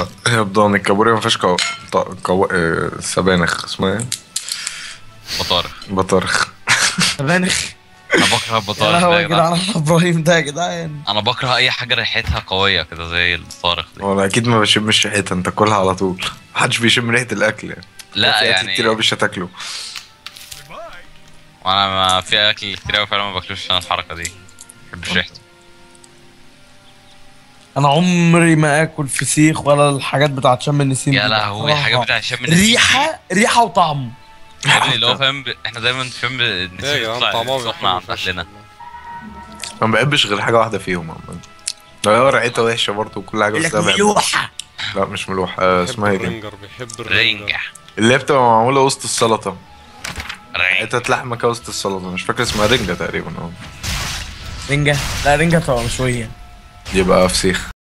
آه، هي بضان الكابوريا ما فيهاش كو... ط- كو... آه، سبانخ اسمها ايه؟ بطارخ بطارخ سبانخ انا بكره يا البطارخ ده لهوي يا يا جدعان جدعان ابراهيم ده يا جدعان انا بكره اي حاجه ريحتها قويه كده زي البطارخ دي وانا اكيد ما بشمش ريحتها انت كلها على طول محدش بيشم ريحه الاكل يعني لا في أكل يعني كتير قوي مش هتاكله وانا ما في اكل كتير قوي فعلا ما باكلوش عشان الحركه دي ما بحبش ريحته انا عمري ما اكل فسيخ ولا الحاجات بتاعت شم النسيم يا دي. لهوي حاجه بصراحة. بتاع شم النسيم ريحه ريحه وطعم يا ابني اللي هو فاهم ب- احنا دايما شم ايه يا النسيم جدعان بتطلع طعمها سخنه بيحلو عند فشخ. اهلنا انا ما بحبش غير حاجه واحده فيهم عامه لو هي ريحتها وحشه برضه وكل حاجه يقول بس لك انا بحبها. ملوحه لا مش ملوحه آه بيحب اسمها ايه دي؟ الرنجر بيحب الرنجر رنجة اللي هي بتبقى معموله وسط السلطه رنجة حته لحمه كده وسط السلطه مش فاكر اسمها رنجه تقريبا اه رنجه لا رنجه تبقى مشويه يبقى فسيخ